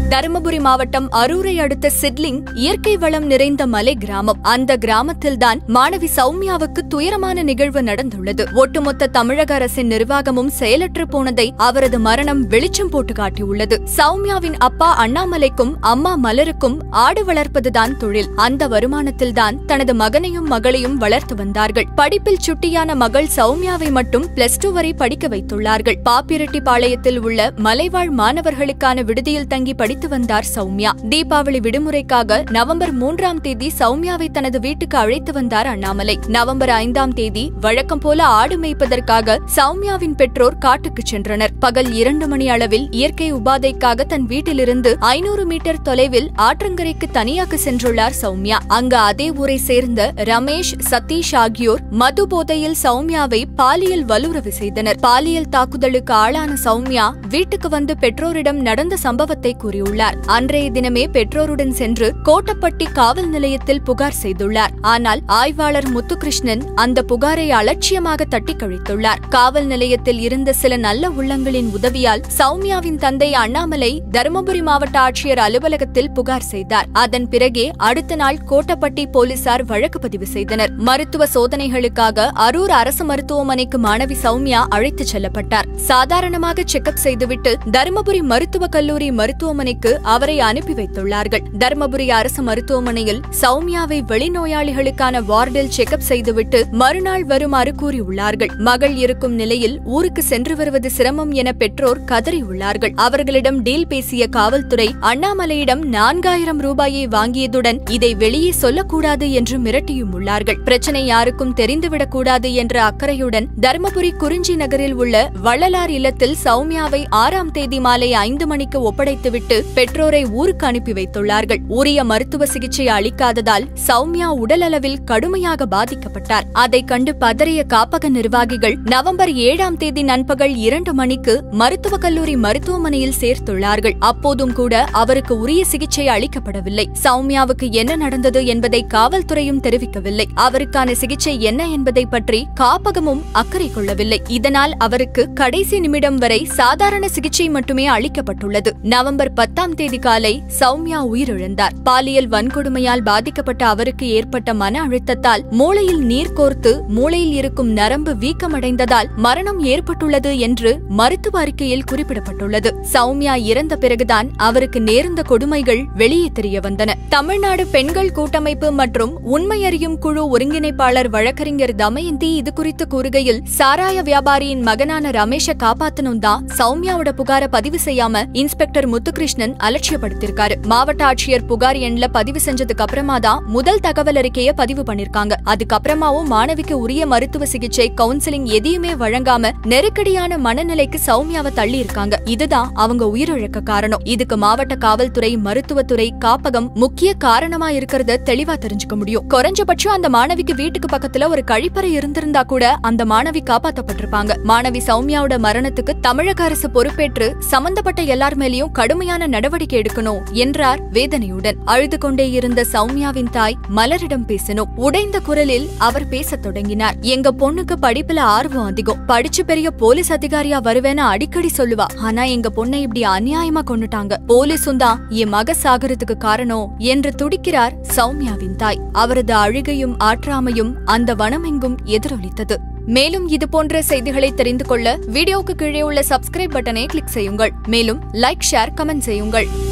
தருமபுரி மாவட்டம் அரூரை அடுத்த சிட்லிங் இயற்கை வளம் நிறைந்த மலை கிராமம் அந்த கிராமத்தில்தான் மாணவி சௌமியாவுக்கு துயரமான நிகழ்வு நடந்துள்ளது ஒட்டுமொத்த தமிழக அரசின் நிர்வாகமும் செயலற்று போனதை அவரது மரணம் வெளிச்சம் போட்டு காட்டியுள்ளது சௌமியாவின் அப்பா அண்ணாமலைக்கும் அம்மா மலருக்கும் ஆடு வளர்ப்பதுதான் தொழில் அந்த வருமானத்தில்தான் தனது மகனையும் மகளையும் வளர்த்து வந்தார்கள் படிப்பில் சுட்டியான மகள் சௌமியாவை மட்டும் பிளஸ் டூ வரை படிக்க வைத்துள்ளார்கள் பாப்பிரெட்டிப்பாளையத்தில் உள்ள மலைவாழ் மாணவர்களுக்கான விடுதியில் தங்கி படித்து வந்தார் சௌமியா தீபாவளி விடுமுறைக்காக நவம்பர் மூன்றாம் தேதி சௌமியாவை தனது வீட்டுக்கு அழைத்து வந்தார் அண்ணாமலை நவம்பர் ஐந்தாம் தேதி வழக்கம் போல ஆடு மேய்ப்பதற்காக சௌமியாவின் பெற்றோர் காட்டுக்கு சென்றனர் பகல் இரண்டு மணி அளவில் இயற்கை உபாதைக்காக தன் வீட்டிலிருந்து ஐநூறு மீட்டர் தொலைவில் ஆற்றங்கரைக்கு தனியாக சென்றுள்ளார் சௌமியா அங்கு அதே ஊரை சேர்ந்த ரமேஷ் சதீஷ் ஆகியோர் மது போதையில் சௌமியாவை பாலியல் வலுறவு செய்தனர் பாலியல் தாக்குதலுக்கு ஆளான சௌமியா வீட்டுக்கு வந்து பெற்றோரிடம் நடந்த சம்பவத்தை கூறியுள்ளார் அன்றைய தினமே பெற்றோருடன் சென்று கோட்டப்பட்டி காவல் நிலையத்தில் புகார் செய்துள்ளார் ஆனால் ஆய்வாளர் முத்துகிருஷ்ணன் அந்த புகாரை அலட்சியமாக தட்டி கழித்துள்ளார் காவல் நிலையத்தில் இருந்த சில நல்ல உள்ளங்களின் உதவியால் சௌமியாவின் தந்தை அண்ணாமலை தருமபுரி மாவட்ட ஆட்சியர் அலுவலகத்தில் புகார் செய்தார் அதன் பிறகே அடுத்த நாள் கோட்டப்பட்டி போலீசார் வழக்கு பதிவு செய்தனர் மருத்துவ சோதனைகளுக்காக அரூர் அரசு மருத்துவமனைக்கு மாணவி சௌமியா அழைத்துச் செல்லப்பட்டார் சாதாரணமாக செக்கப் செய்துவிட்டு தருமபுரி மருத்துவக் கல்லூரி மருத்துவமனைக்கு அவரை அனுப்பி வைத்துள்ளார்கள் தருமபுரி அரசு மருத்துவமனையில் சௌமியாவை வெளிநோயாளிகளுக்கான வார்டில் செக்கப் செய்துவிட்டு மறுநாள் வருமாறு கூறியுள்ளார்கள் மகள் இருக்கும் நிலையில் ஊருக்கு சென்று வருவது சிரமம் என பெற்றோர் கதறியுள்ளார்கள் அவர்களிடம் டீல் பேசிய காவல்துறை அண்ணாமலையிடம் நான்காயிரம் ரூபாயை வாங்கியதுடன் இதை வெளியே சொல்லக்கூடாது என்று மிரட்டியும் உள்ளார்கள் பிரச்சனை யாருக்கும் தெரிந்துவிடக் கூடாது என்ற அக்கறையுடன் தருமபுரி குறிஞ்சி நகரில் உள்ள வள்ளலார் இல்லத்தில் சௌமியாவை ஆறாம் தேதி மாலை ஐந்து மணிக்கு ஒப்படைத்துவிட்டு பெற்றோரை ஊருக்கு அனுப்பி வைத்துள்ளார்கள் உரிய மருத்துவ சிகிச்சை அளிக்காததால் சௌமியா உடலளவில் கடுமையாக பாதிக்கப்பட்டார் அதைக் கண்டு பதறிய காப்பக நிர்வாகிகள் நவம்பர் ஏழாம் தேதி நண்பகல் இரண்டு மணிக்கு மருத்துவக் கல்லூரி மருத்துவமனையில் சேர்த்துள்ளார்கள் அப்போதும் கூட அவருக்கு உரிய சிகிச்சை அளிக்கப்படவில்லை சௌமியாவுக்கு என்ன நடந்தது என்பதை காவல்துறையும் தெரிவிக்கவில்லை அவருக்கான சிகிச்சை என்ன என்பதை பற்றி காப்பகமும் அக்கறை கொள்ளவில்லை இதனால் அவருக்கு கடைசி நிமிடம் வரை சாதாரண சிகிச்சை மட்டுமே அளிக்கப்பட்டுள்ளது நவம்பர் பத்தாம் தேதி காலை சௌமியா உயிரிழந்தார் பாலியல் வன்கொடுமையால் பாதிக்கப்பட்ட அவருக்கு ஏற்பட்ட மன அழுத்தத்தால் மூளையில் நீர் கோர்த்து மூளையில் இருக்கும் நரம்பு வீக்கமடைந்ததால் மரணம் ஏற்பட்டுள்ளது என்று மருத்துவ அறிக்கையில் குறிப்பிடப்பட்டுள்ளது சௌமியா இறந்த பிறகுதான் அவருக்கு நேர்ந்த கொடுமைகள் வெளியே தெரிய வந்தன தமிழ்நாடு பெண்கள் கூட்டமைப்பு மற்றும் உண்மை அறியும் குழு ஒருங்கிணைப்பாளர் வழக்கறிஞர் தமயந்தி இது குறித்து கூறுகையில் சாராய வியாபாரியின் மகனான ரமேஷ காப்பாத்தணும் தான் சௌமியாவோட புகார பதிவு செய்யாம இன்ஸ்பெக்டர் முத்துகிருஷ்ணன் அலட்சியப்படுத்திருக்காரு மாவட்ட ஆட்சியர் புகார் எண்ல பதிவு செஞ்சதுக்கு அப்புறமா தான் முதல் தகவல் அறிக்கைய பதிவு பண்ணிருக்காங்க அதுக்கப்புறமாவும் மாணவிக்கு உரிய மருத்துவ சிகிச்சை கவுன்சிலிங் எதையுமே வழங்காம நெருக்கடியான மனநிலைக்கு சௌமியாவை தள்ளி இருக்காங்க இதுதான் அவங்க உயிரிழக்க காரணம் இதுக்கு மாவட்ட காவல்துறை மருத்துவத்துறை காப்பகம் முக்கிய காரணமா இருக்கிறத தெளிவா தெரிஞ்சுக்க முடியும் குறைஞ்சபட்சம் அந்த மாணவிக்கு வீட்டுக்கு பக்கத்துல ஒரு கழிப்பறை இருந்திருந்தா கூட அந்த மாணவி காப்பாத்தப்பட்டிருப்பாங்க மாணவி சௌமியாவோட மரணத்துக்கு தமிழக அரசு பொறுப்பேற்று சம்பந்தப்பட்ட எல்லார் மேலயும் கடுமையான நடவடிக்கை எடுக்கணும் என்றார் வேதனையுடன் அழுது கொண்டே இருந்த சௌமியாவின் தாய் மலரிடம் பேசணும் உடைந்த குரலில் அவர் பேசத் தொடங்கினார் எங்க பொண்ணுக்கு படிப்புல ஆர்வம் அதிகம் படிச்சு பெரிய போலீஸ் அதிகாரியா வருவேன்னு அடிக்கடி சொல்லுவா ஆனா எங்க பொண்ணை இப்படி அநியாயமா கொன்னுட்டாங்க போலீஸும் தான் என் மக சாகறதுக்கு காரணம் என்று துடிக்கிறார் சௌமியாவின் தாய் அவரது அழுகையும் ஆற்றாமையும் அந்த வனமெங்கும் எதிரொலித்தது மேலும் இது போன்ற செய்திகளை தெரிந்து கொள்ள வீடியோவுக்கு கீழே உள்ள சப்ஸ்கிரைப் பட்டனை கிளிக் செய்யுங்கள் மேலும் லைக் ஷேர் கமெண்ட் செய்யுங்கள்